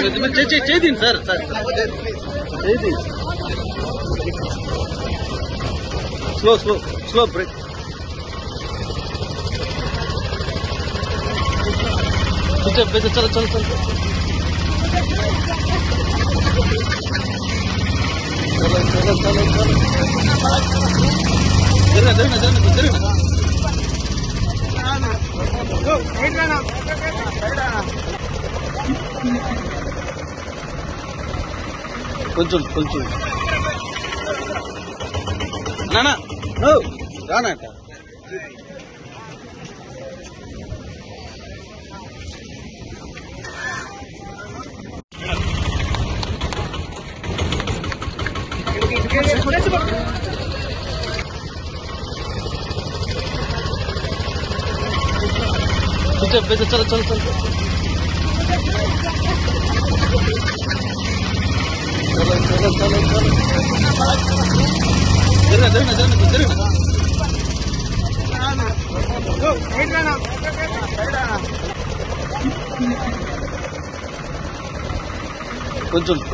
చేయండి sir sir చేయండి slow slow slow brake చలో చలో చలో చలో చలో చలో చలో జరిగిన జరిగిన జరిగిన జరిగిన కొంచెం కొంచెం నానా నో రానట కొంచెం చలో చలో చలో చలో చలో చలో చలో జరిగిన జరిగిన జరిగిన జరిగిన కొంచెం